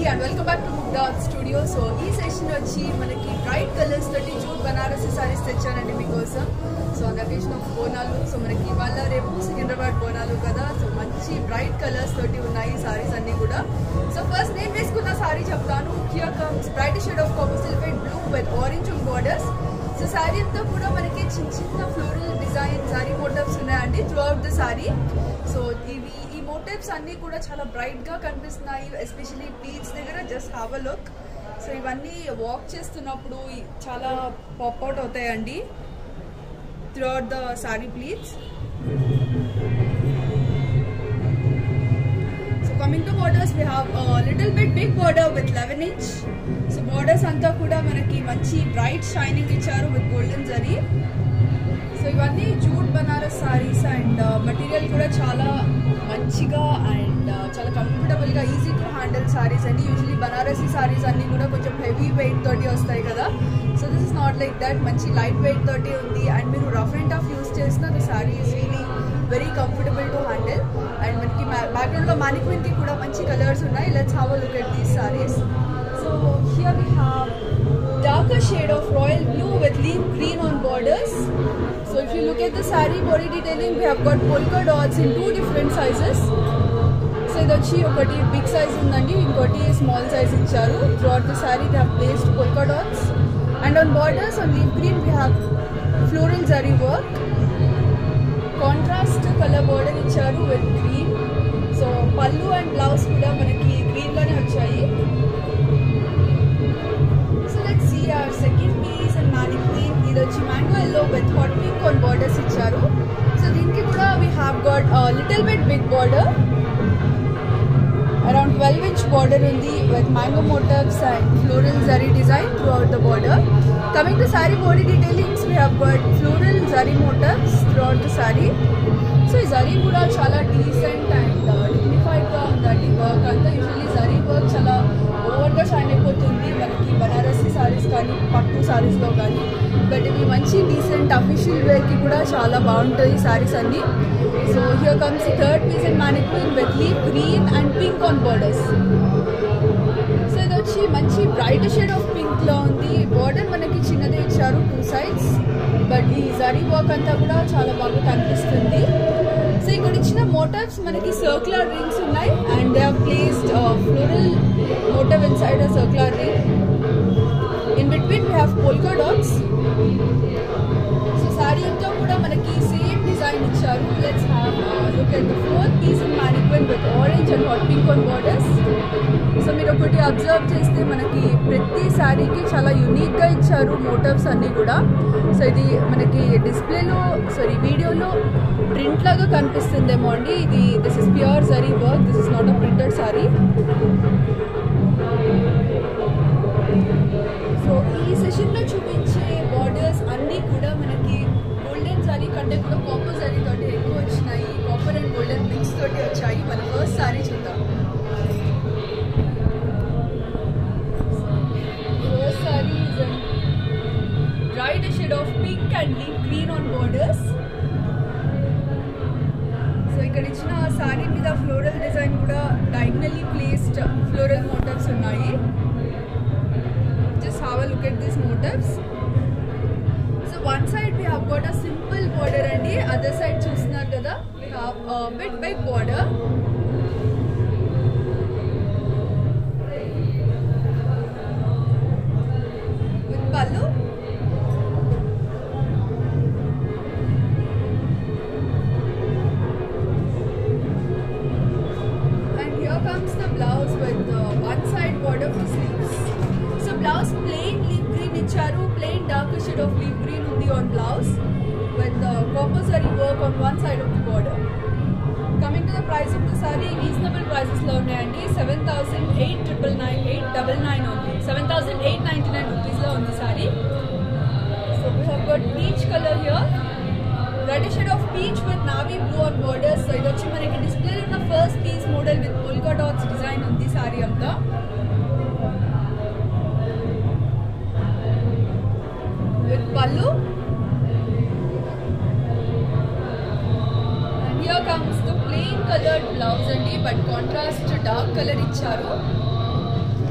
And welcome back to Mugdha studio so ఈ session వచ్చి మనకి బ్రైట్ కలర్స్ తోటి జూట్ బనారసి సారీస్ తెచ్చానండి మీకోసం so on occasion of Bonalu so మనకి ఇవాళ రేపు సికింద్రాబాద్ బోనాలు కదా సో మంచి బ్రైట్ కలర్స్ తోటి ఉన్నాయి సారీస్ అన్ని కూడా సో ఫస్ట్ నేను వేసుకున్న సారీ చెప్తాను here comes bright shade of copper silver blue with orange borders so saree అంతా కూడా మనకి చిన్న చిన్న ఫ్లోరల్ డిజైన్ శారీ మోటివ్స్ ఉన్నాయండి throughout the saree so ఇవి ఈ మోటివ్స్ అన్నీ కూడా చాలా బ్రైట్ గా కనిపిస్తున్నాయి ఎస్పెషలీ బీచ్ దగ్గర just have a look so ఇవన్నీ వాక్ చేస్తున్నప్పుడు ఈ- చాలా పాప్అవుట్ అవుతాయండి throughout the saree pleats so coming to borders we have little bit big border with eleven inch so borders అంతా కూడా మనకి మంచి బ్రైట్ షైనింగ్ ఇచ్చారు విత్ గోల్డెన్ జరీ సో ఇవన్నీ jute Banaras sarees and material కూడా చాలా మంచిగా అండ్ చాలా కంఫర్టబుల్ గా ఈజీ టు హ్యాండిల్ సారీస్ అండి యూజువలీ బనారసీ సారీస్ అన్ని కూడా కొంచెం హెవీ వెయిట్ తోటి వస్తాయి కదా so this is not like that మంచి లైట్ వెయిట్ తోటి ఉంది అండ్ మీరు రఫ్ అండ్ టఫ్ యూస్ చేసిన the saree is really very comfortable to handle and మనకి బ్యాక్గ్రౌండ్ లో మానిక్విన్ కి కూడా మంచి కలర్స్ ఉన్నాయి let's have look at these sarees so here we have darker shade of royal blue with leaf green on borders. So if you look at the saree body detailing, we have got polka dots in two different sizes. So ఇది వచ్చి ఒకటి big size ఉందండి ఇంకోటి small size ఇచ్చారు throughout the saree they have placed polka dots and on borders on leaf green we have floral zari work contrast colour border ఇచ్చారు with green so pallu and blouse కూడా మనకి గ్రీన్లోనే వచ్చాయి so let's see our second piece and mannequin ఇది వచ్చి mango yellow with hot pink on borders ఇచ్చారు so దీనికి కూడా we have got little bit big border around twelve inch border ఉంది with mango motifs and floral zari design throughout the border coming to saree body detailings we have got floral zari motifs throughout the sorry so ఈ జరీ కూడా చాలా decent and డిగ్నిఫైడ్గా ఉందండి work అంతా usually zari work చాలా ఓవర్గా shine అయిపోతుంది మనకి బనారసి సారీస్ కానీ పట్టు సారీస్లో కానీ బట్ ఇవి మంచి డీసెంట్ అఫీషియల్ వేర్కి కూడా చాలా బాగుంటాయి సారీస్ అన్ని so here comes third piece and mannequin with leaf green and pink on borders so ఇది వచ్చి మంచి బ్రైట్ షేడ్ ఆఫ్ పింక్ లో ఉంది బార్డర్ మనకి చిన్నదే ఇచ్చారు టూ సైడ్స్ బట్ ఈ జరీ వర్క్ అంతా కూడా చాలా బాగా కనిపిస్తుంది సో ఇక్కడ ఇచ్చిన మోటివ్స్ మనకి సర్క్యులర్ రింగ్స్ ఉన్నాయి and they have placed floral motif inside circular ring in between we have polka dots so saree అంతా కూడా మనకి సేమ్ డిజైన్ ఇచ్చారు let's have look at the fourth piece in mannequin with orange and hot pink on borders so మీరు ఒకటి observe చేస్తే మనకి ప్రతి శారీకి చాలా యూనిక్గా ఇచ్చారు మోటివ్స్ అన్నీ కూడా సో ఇది మనకి డిస్ప్లేలో సారీ వీడియోలో ప్రింట్ లాగా కనిపిస్తుందేమో అండి ఇది this is pure zari work this is not a printed saree so ఈ సెషన్లో చూపించే బార్డర్స్ అన్నీ కూడా మనకి గోల్డెన్ సారీ కంటే కూడా కాపర్ సారీ తోటి ఎక్కువ వచ్చినాయి కాపర్ అండ్ గోల్డెన్ మిక్స్ తోటి వచ్చాయి మన ఫస్ట్ సారీ చూద్దాం first saree bright shade of pink and leaf green on borders so ఇక్కడ ఇచ్చిన సారీ మీద ఫ్లోరల్ డిజైన్ కూడా డైగ్నల్లీ ప్లేస్డ్ ఫ్లోరల్ మోటివ్స్ ఉన్నాయి just have a look at these motifs so one side we have got a simple border and the other side చూస్తున్నారు కదా we have a bit big border with pallu and here comes the blouse with uh, one side border for sleeves so blouse plain leaf green ఇచ్చారు plain darker shade of leaf green ఉంది on blouse with the copper zari work on one side of the border coming to the price of the saree reasonable prices లో ఉన్నాయండి seven thousand eight triple nine eight double nine ఉంది seven thousand eight ninety nine రూపీస్లో ఉంది saree so we have got peach colour here red shade of peach with navy blue on borders so ఇది వచ్చి మనకి display ఉన్న first piece model with polka dots design ఉంది సారీ అంతా with pallu here comes the plain coloured blouse అండి but contrast dark colour ఇచ్చారు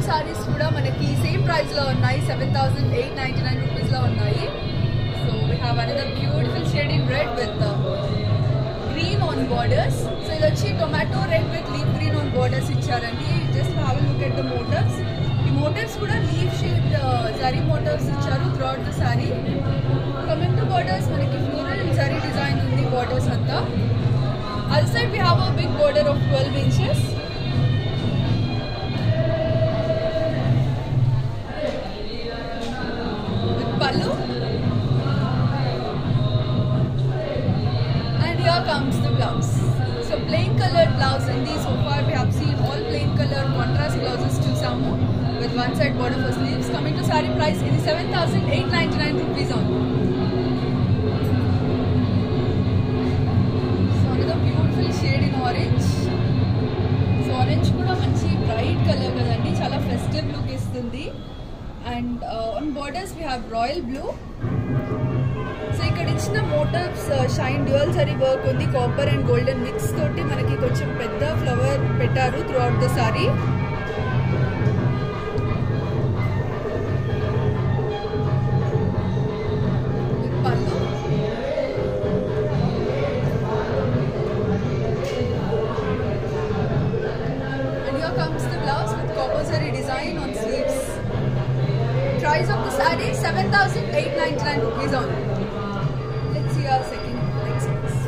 సారీస్ కూడా మనకి సేమ్ ప్రైస్ లో ఉన్నాయి seven thousand eight ninety nine rupees లో ఉన్నాయి so we have another beautiful shade in red with green on borders so ఇది వచ్చి tomato red with leaf green on borders ఇచ్చారండి just have look at the motifs ఈ motifs కూడా leaf shade zari motifs ఇచ్చారు throughout the saree coming to borders మనకి floral zari design ఉంది borders అంతా other side we have a big border of twelve inches with pallu. And here comes the blouse. So plain colored blouse in these so far we have seen all plain color contrast blouses to some with one side border for sleeves. Coming to saree price it is 7899 rupees only. So another beautiful shade in orange. So orange కూడా మంచి bright colour కదండి చాలా festive look ఇస్తుంది and on borders we have royal blue so ఇక్కడ ఇచ్చిన motifs shine dual zari work ఉంది copper and golden mix తోటి మనకి కొంచెం పెద్ద ఫ్లవర్ పెట్టారు throughout the saree pallu And here comes the blouse with copper zari design on sleeves. Price of the saree 7,899 rupees only. Let's see our second next piece.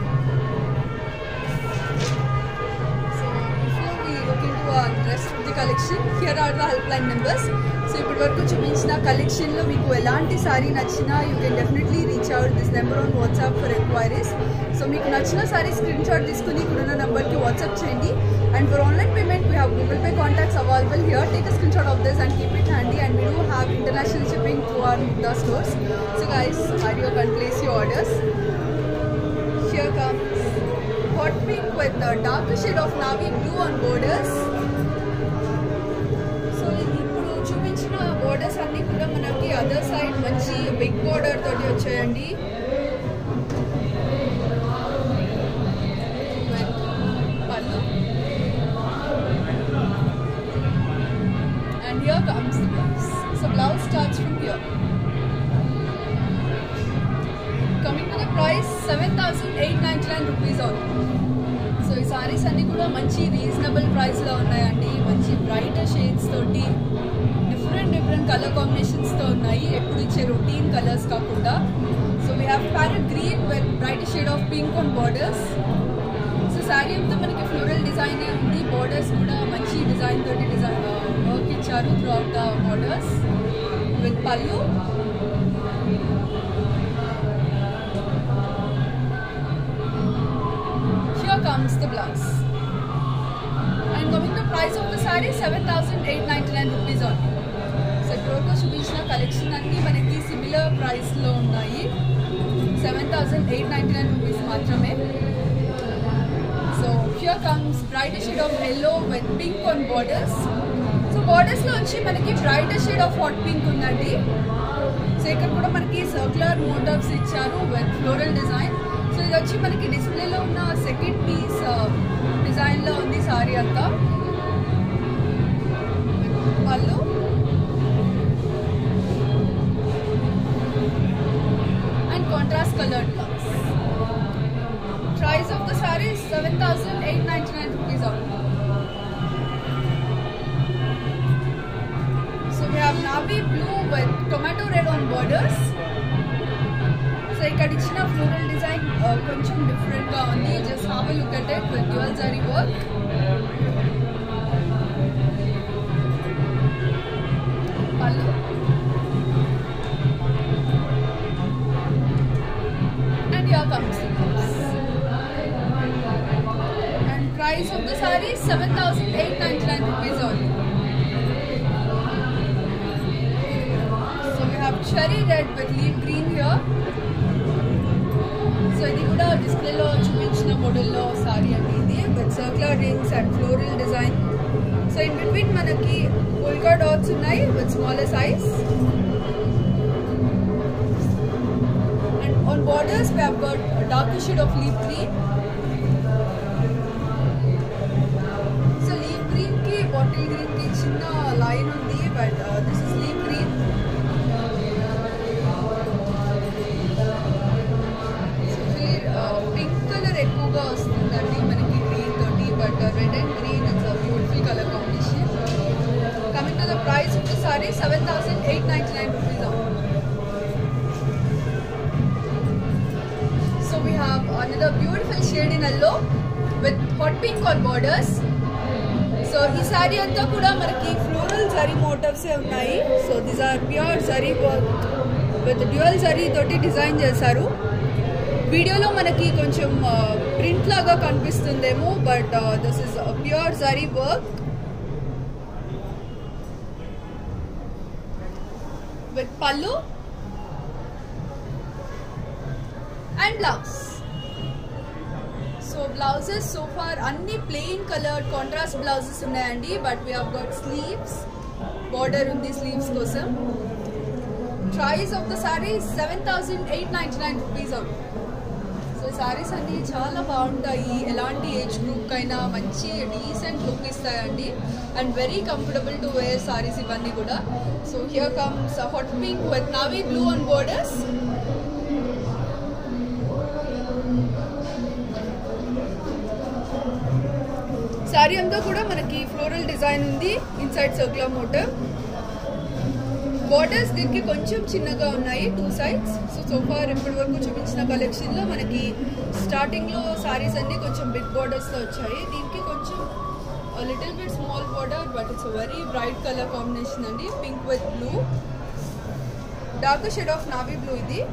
So before we look into our rest of the collection, here are the helpline numbers. So ఇప్పటి వరకు చూపించిన కలెక్షన్లో మీకు ఎలాంటి సారీ నచ్చినా you can definitely reach out this number on WhatsApp for enquiries so మీకు నచ్చిన sorry screen shot తీసుకుని ఇక్కడున్న నెంబర్కి వాట్సాప్ చేయండి and for online payment we have Google Pay contacts available here take a screenshot of this and keep it handy and we do have international shipping to our the stores so guys or you can place your orders here comes hot pink with the darker shade of navy blue on borders so ఇప్పుడు చూపించిన borders అన్ని కూడా మనకి other side మంచి big border తోటి వచ్చాయండి With పళ్ళు and here comes the blouse so blouse starts from here coming to the price 7899 rupees only so ఈ సారీస్ అన్ని కూడా మంచి రీజనబుల్ ప్రైస్లో ఉన్నాయండి మంచి బ్రైట్ షేడ్స్ తోటి డిఫరెంట్ డిఫరెంట్ కలర్ కాంబినేషన్స్తో ఉన్నాయి ఎప్పుడు ఇచ్చే రొటీన్ కలర్స్ కాకుండా so we have parrot green with bright shade of pink on borders so saree అంతా మనకి ఫ్లోరల్ డిజైన్ ఉంది బార్డర్స్ కూడా మంచి డిజైన్ తోటి డిజైన్ వర్క్ ఇచ్చారు throughout the borders with pallu Here comes the blouse. And coming to price of the saree, 7,899 rupees only. So ఇప్పటివరకు చూపించిన collection అన్ని మనకి సిమిలర్ ప్రైస్లో ఉన్నాయి seven thousand eight ninety nine rupees మాత్రమే so here comes bright shade of yellow with pink on borders so బార్డర్స్లో వచ్చి మనకి bright shade of hot pink ఉందండి సో ఇక్కడ కూడా మనకి సర్క్యులర్ మోటర్స్ ఇచ్చారు విత్ ఫ్లోరల్ డిజైన్ సో ఇది వచ్చి మనకి డిస్ప్లేలో ఉన్న సెకండ్ పీస్ డిజైన్లో ఉంది సారీ అంతా వాళ్ళు and contrast coloured blouse price of the sorry seven thousand eight ninety nine rupees అవుతుంది So we have navy blue with tomato red on borders. So ఇక్కడ ఇచ్చిన ఫ్లోరల్ డిజైన్ కొంచెం డిఫరెంట్ గా ఉంది just have a look at it with dual zari work pallu and here comes and price of the sorry seven thousand eight ninety nine rupees only So we have cherry red with leaf green here. So ఇది కూడా డిస్ప్లేలో చూపించిన మోడల్లో సారీ అండి ఇది with circular rings and floral design so in between మనకి polka dots ఉన్నాయి with smaller size and on borders we have got a darker shade of leaf green so leaf green కి బాటిల్ గ్రీన్ కి చిన్న line but uh, this is leaf green. Actually, uh, pink color ఎక్కువగా వస్తుందండి మనకి green తోటి but red and green it's a beautiful colour combination coming to the price of the sorry seven thousand eight ninety nine rupees So we have another beautiful shade in yellow with hot pink on borders. So ఈ శారీ అంతా కూడా మనకి floral zari motifs ఉన్నాయి so these are pure zari work with dual zari తోటి design చేశారు వీడియోలో మనకి కొంచెం ప్రింట్ లాగా కనిపిస్తుందేమో but this is pure zari work with pallu and blouse so blouses so far అన్ని ప్లెయిన్ కలర్ కాంట్రాస్ట్ బ్లౌజెస్ ఉన్నాయండి but we have got sleeves border ఉంది స్లీవ్స్ కోసం price of the sorry seven thousand eight ninety nine rupees out so saris అన్ని చాలా బాగుంటాయి ఎలాంటి age group అయినా మంచి డీసెంట్ లుక్ ఇస్తాయండి and very comfortable to wear saris ఇవన్నీ కూడా so here comes hot pink with navy blue on borders sari అంతా కూడా మనకి ఫ్లోరల్ డిజైన్ ఉంది ఇన్సైడ్ సర్క్యులర్ మోటర్ బార్డర్స్ దీనికి కొంచెం చిన్నగా ఉన్నాయి టూ సైడ్స్ సో సోఫార్ ఇప్పటి వరకు చూపించిన కలెక్షన్లో మనకి స్టార్టింగ్లో సారీస్ అన్ని కొంచెం బిగ్ బార్డర్స్లో వచ్చాయి దీనికి కొంచెం little bit small border but it's very bright colour combination అండి pink with blue dark shade of navy blue ఇది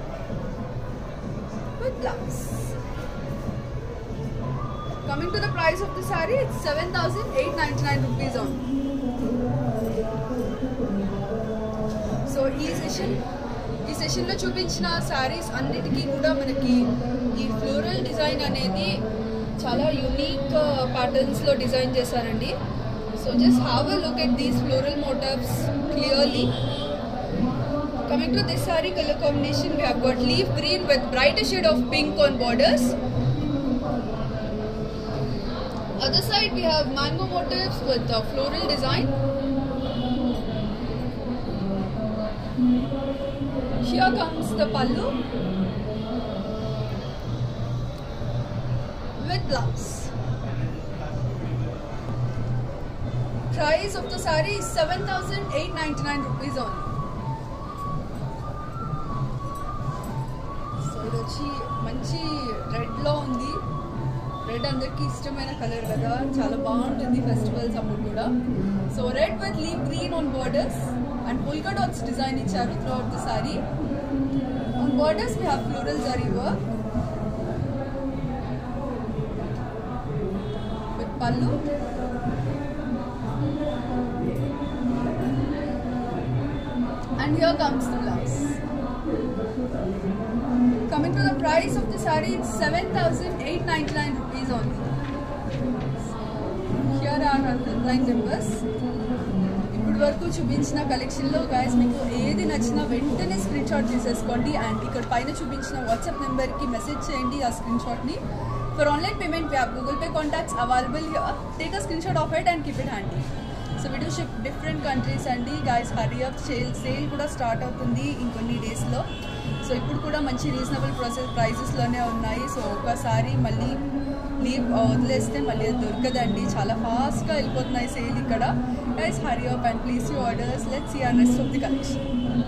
with blouse Coming to the price of the saree, it's 7,899 rupees on. So ఈ session ఈ సెషన్లో చూపించిన శారీస్ అన్నిటికీ కూడా మనకి ఈ ఫ్లోరల్ డిజైన్ అనేది చాలా యూనిక్ ప్యాటర్న్స్లో డిజైన్ చేశారండి so just have a look at these floral motifs clearly coming to this sari colour combination we have got leaf green with bright shade of pink on borders Other side we have mango motifs with uh, floral design. Here comes the pallu with blouse. Price of the saree is 7,899 rupees only. So ఇది వచ్చి మంచి రెడ్లో ఉంది red అందరికి ఇష్టమైన colour కదా చాలా బాగుంటుంది festivals అప్పుడు కూడా so red with leaf green on borders and polka dots design ఇచ్చారు throughout the sari on borders we have floral zari work with pallu and here comes the blouse coming to the price of the saree it's 7899 rupees only here are our line numbers ఇప్పటి వరకు చూపించిన కలెక్షన్లో guys మీకు ఏది నచ్చినా వెంటనే screenshot తీసేసుకోండి and ఇక్కడ పైన చూపించిన వాట్సాప్ నెంబర్కి మెసేజ్ చేయండి ఆ స్క్రీన్ షాట్ని for online payment we have Google Pay contacts available take a screenshot of it and keep it handy so we do ship different countries అండి guys hurry up sale sale కూడా start అవుతుంది ఇంకొన్ని డేస్లో so ఇప్పుడు కూడా మంచి reasonable process ప్రైజెస్లోనే ఉన్నాయి so ఒకసారి మళ్ళీ లీవ్ వదిలేస్తే మళ్ళీ అది దొరకదండి చాలా ఫాస్ట్గా వెళ్ళిపోతున్నాయి సేల్ ఇక్కడ guys hurry up and please you orders let's see our rest of the collection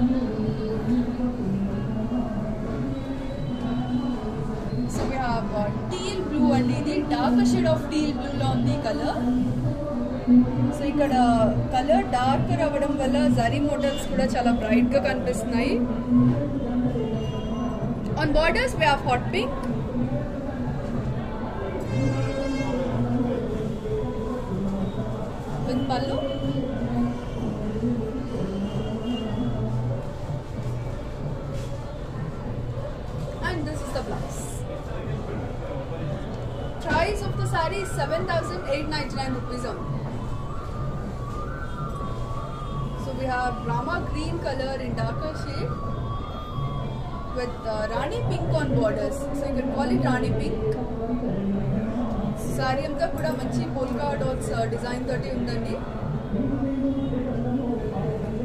so we have teal blue అండి ఇది డార్క్ షేడ్ ఆఫ్ టీల్ బ్లూలో ఉంది కలర్ సో ఇక్కడ కలర్ డార్కర్ అవ్వడం వల్ల జరీ మోటల్స్ కూడా చాలా బ్రైట్ గా కనిపిస్తున్నాయి on borders we have hot pink with pallu and this is the blouse price of the saree is 7899 rupees only. So we have Rama green color in darker shade with uh, Rani pink on borders. So you can call it Rani pink. Sari అంతా కూడా మంచి polka dots design తోటి ఉందండి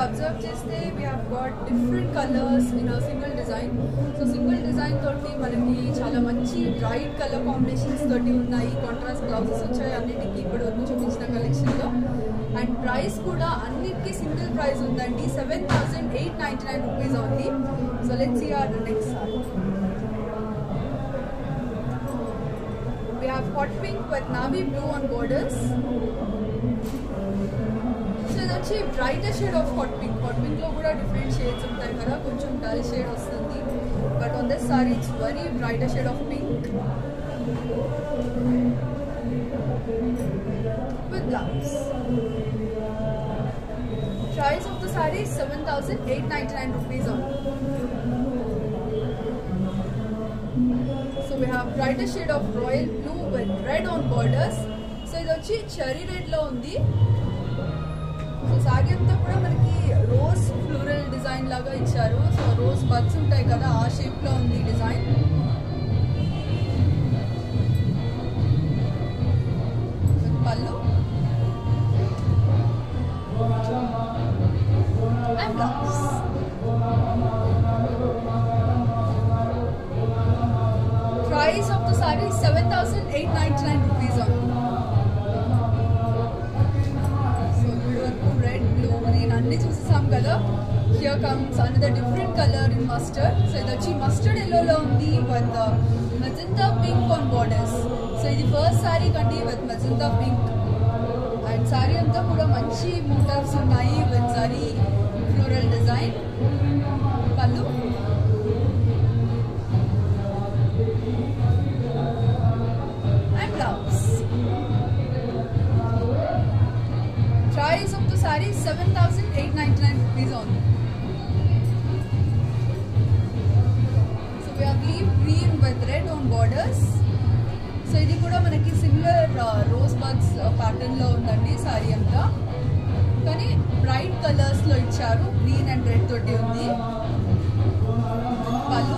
observe చేస్తే we have got different colours in single design so single design తోటి మనకి చాలా మంచి బ్రైట్ కలర్ కాంబినేషన్స్ తోటి ఉన్నాయి కాంట్రాస్ట్ బ్లౌజెస్ వచ్చాయి అన్నిటికీ ఇప్పుడు వరకు చూపించిన కలెక్షన్లో అండ్ ప్రైస్ కూడా అన్నిటికీ సింగిల్ ప్రైస్ ఉందండి seven thousand eight ninety nine rupees ఉంది so let's see our next sari We have hot pink with navy blue on borders. So ఇది వచ్చి brighter shade of hot pink hot pink లో కూడా different shades ఉంటాయి కదా కొంచెం dull shade వస్తుంది but on this sari it's very brighter shade of pink with blouse price of the sorry seven thousand eight ninety nine rupees on so we have brighter shade of royal blue with red on borders so ఇది వచ్చి cherry red లో ఉంది so saree అంతా కూడా మనకి rose floral design లాగా ఇచ్చారు so rose buds ఉంటాయి కదా ఆ షేప్ లో ఉంది design pallu and blouse price of the saree is 7899 rupees only. So ఇప్పటివరకు రెడ్ బ్లూ గ్రీన్ అన్ని చూసేసాం కదా here comes another different colour in mustard so ఇది వచ్చి మస్టర్డ్ ఎల్లోలో ఉంది with magenta pink on borders so ఇది ఫస్ట్ సారీ కండి with magenta pink and sari అంతా కూడా మంచి మోటార్స్ ఉన్నాయి with sari floral design pallu and blouse. Price of the saree is 7,899 rupees only. So we have leaf green with red on borders. So ఇది కూడా మనకి similar rose buds pattern లో ఉందండి sorry అంతా కానీ బ్రైట్ కలర్స్ లో ఇచ్చారు గ్రీన్ అండ్ రెడ్ తోటి ఉంది pallu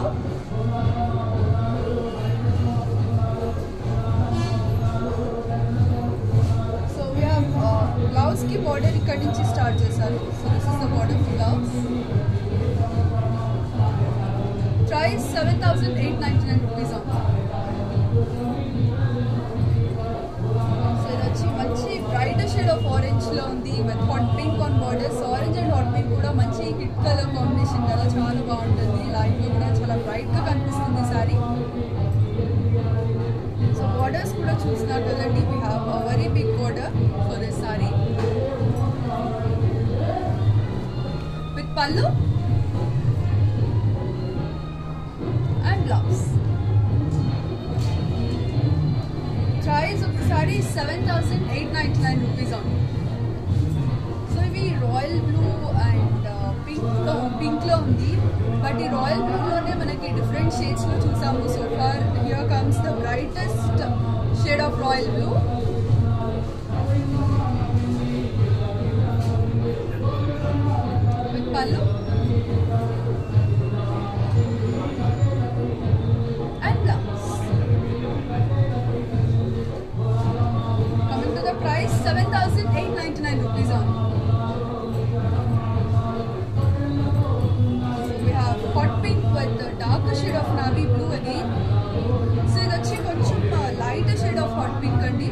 so we have blouse కి బార్డర్ ఇక్కడి నుంచి స్టార్ట్ చేశారు so this is the border blouse price seven thousand eight ninety nine rupees so ఇది వచ్చి మంచి బ్రైటర్ షేడ్ ఆఫ్ ఆరెంజ్ లో ఉంది with hot pink on borders orange and hot pink కూడా మంచి హిట్ కలర్ కాంబినేషన్ కదా చాలా బాగుంటుంది లైట్ లో కూడా చాలా బ్రైట్ గా కనిపిస్తుంది సారీ సో బార్డర్స్ కూడా చూసినారు కదండి we have a very big border for this sari with pallu and blouse price of the sorry seven thousand eight ninety nine rupees on so ఇవి రాయల్ బ్లూ అండ్ పింక్ లో pink లో ఉంది but ఈ royal blue లోనే మనకి different shades లో చూసాము so far here comes the brightest shade of royal blue with pallu and blouse coming to the price 7899 rupees on so we have hot pink with the darker shade of navy blue again so ఇది వచ్చి కొంచెం light shade of hot pink అండి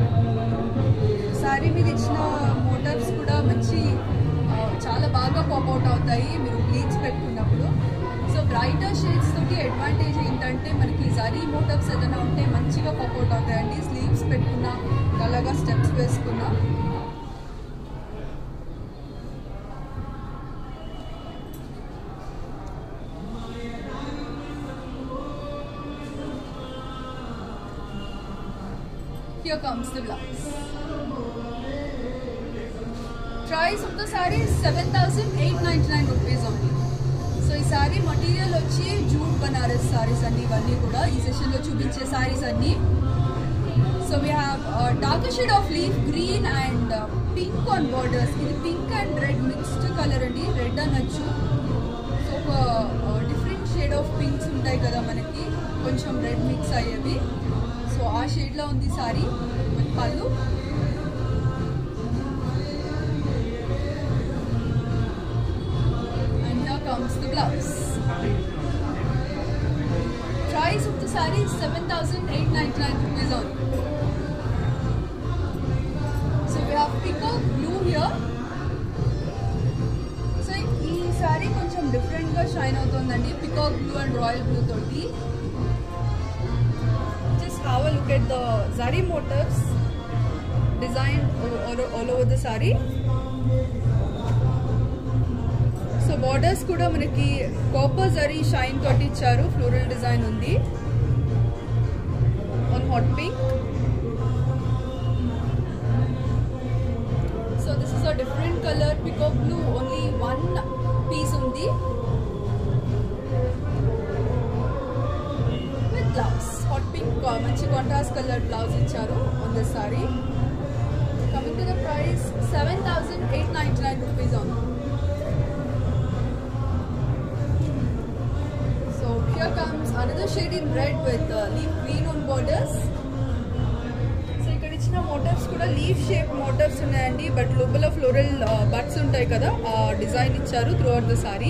శారీ మీద ఇచ్చిన motors కూడా మంచి ఆ, చాలా బాగా పాప్అవుట్ అవుతాయి మీరు బ్లీచ్ పెట్టుకున్నప్పుడు సో బ్రైటర్ షేడ్స్ తోటి అడ్వాంటేజ్ ఏంటంటే మనకి జరీ మోటార్స్ ఏదైనా ఉంటే మంచిగా పాప్అవుట్ అవుతాయండి స్లీవ్స్ పెట్టుకున్నా అలాగా స్టెప్స్ వేసుకున్నా Here comes the blouse. Price of the saree is 7,899 rupees only. So ఈ సారీ మటీరియల్ వచ్చి జూట్ బనారస్ సారీస్ అన్ని ఇవన్నీ కూడా ఈ సెషన్లో చూపించే సారీస్ అన్ని so we have dark shade of leaf green and pink on borders ఇది pink and red mixed colour అండి రెడ్ అనొచ్చు సో ఒక డిఫరెంట్ షేడ్ ఆఫ్ పింక్స్ ఉంటాయి కదా మనకి కొంచెం రెడ్ మిక్స్ అయ్యేవి సో ఆ షేడ్లో ఉంది సారీ విత్ పళ్ళు షైన్ అవుతుందండి peacock blue and royal blue తోటి just have a look at the zari motifs design all over the sorry so borders కూడా మనకి కాపర్ జరీ షైన్ తోటి ఇచ్చారు ఫ్లోరల్ డిజైన్ ఉంది on hot pink so this is a different colour peacock blue only one piece ఉంది with blouse hot pink మంచి contrast colour blouse ఇచ్చారు on this sari coming to the price seven thousand eight ninety nine rupees on so here comes another shade in red with leaf green on borders so ఇక్కడ ఇచ్చిన motors కూడా leaf shape motors ఉన్నాయండి but లోపల floral buds ఉంటాయి కదా ఆ design ఇచ్చారు throughout the sari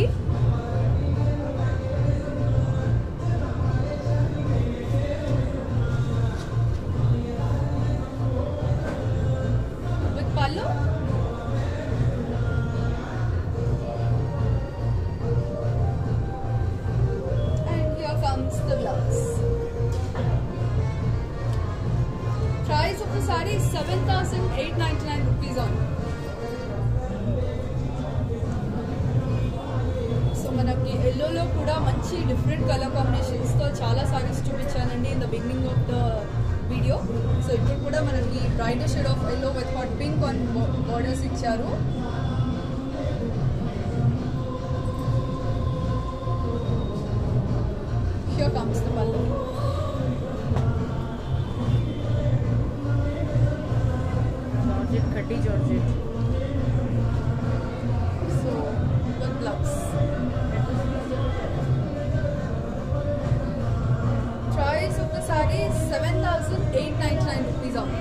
with pallu And here comes the blouse. Price of the saree is 7,899 rupees on. So మనకి ఎల్లోలో కూడా మంచి డిఫరెంట్ కలర్ కాంబినేషన్స్తో చాలా సారీస్ చూపించానండి in the beginning of the video so ఇప్పుడు కూడా మనకి bright shade of yellow with hot pink on borders ఇచ్చారు Here comes the pallu. Georgette కడ్డీ georgette So, with blouse. Price of the saree is 7,899 rupees on.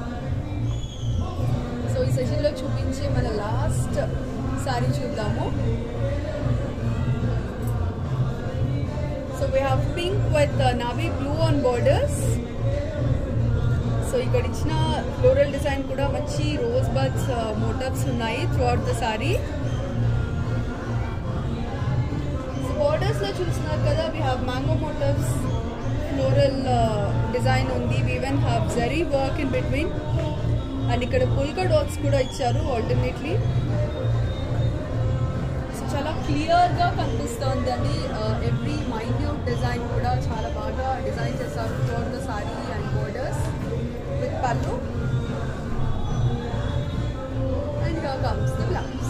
So ఈ సెషన్లో చూపించే మన last sari చూద్దాము so we have pink with navy blue on borders so ఇక్కడ ఇచ్చిన floral design కూడా మంచి రోజ్ బడ్స్ మోటప్స్ ఉన్నాయి throughout the sari borders లో చూస్తున్నారు కదా we have mango motifs floral design ఉంది we even have zari work in between and ఇక్కడ పుల్కా డాట్స్ కూడా ఇచ్చారు ఆల్టర్నేట్లీ సో చాలా క్లియర్గా కనిపిస్తుంది అండి ఎవ్రీ మైన్యూట్ డిజైన్ కూడా చాలా బాగా డిజైన్ చేస్తారు throughout the sari and borders with pallu and here comes the blouse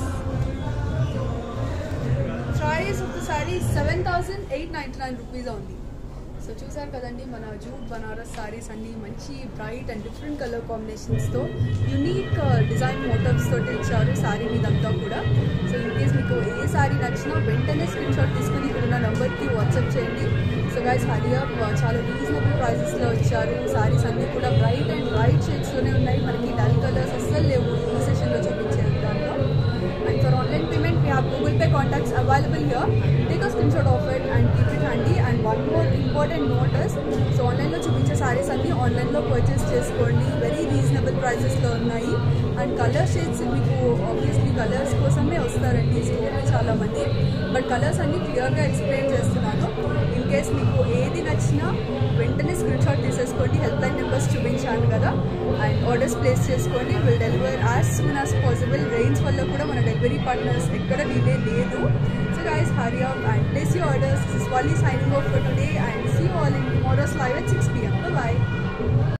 price of the sorry seven thousand eight ninety nine rupees ఉంది సో చూసారు కదండి మన జూట్ బనారస్ సారీస్ అన్ని మంచి బ్రైట్ అండ్ డిఫరెంట్ కలర్ కాంబినేషన్స్తో యునీక్ డిజైన్ మోటవ్స్ తోటి ఇచ్చారు సారీ మీదంతా కూడా సో ఇన్ కేస్ మీకు ఏ సారీ నచ్చినా వెంటనే స్క్రీన్ షాట్ తీసుకుని ఇక్కడ ఉన్న నెంబర్కి వాట్సాప్ చేయండి సో గైస్ హరియా చాలా రీజనబుల్ ప్రైజెస్లో ఇచ్చారు సారీస్ అన్నీ కూడా బ్రైట్ అండ్ బ్రైట్ షేడ్స్లోనే ఉన్నాయి మనకి డల్ కలర్స్ అస్సలు లేవు ఈ సెషన్లో చూపించే దాంట్లో And for online payment, we have Google Pay contacts available here. Take a screenshot of it and keep it handy. And one more important note is, so ఆన్లైన్లో చూపించే సారీస్ అన్ని ఆన్లైన్లో పర్చేస్ చేసుకోండి వెరీ రీజనబుల్ ప్రైసెస్లో ఉన్నాయి అండ్ కలర్ షేడ్స్ మీకు obviously colours కోసమే వస్తారండి స్టోర్కి చాలామంది బట్ కలర్స్ అన్ని క్లియర్గా ఎక్స్ప్లెయిన్ చేస్తున్నాను ఇన్ కేస్ మీకు ఏది నచ్చినా వెంటనే స్క్రీన్ షాట్ తీసేసుకోండి హెల్ప్ లైన్ నెంబర్స్ చూపించాను కదా అండ్ ఆర్డర్స్ ప్లేస్ చేసుకోండి will deliver as soon as possible rains వల్ల కూడా మన డెలివరీ పార్ట్నర్స్ ఎక్కడ డిలే లేదు so guys hurry up and place you orders is వాలీ signing off for today and see all in tomorrow's live at 6 pm. Bye bye.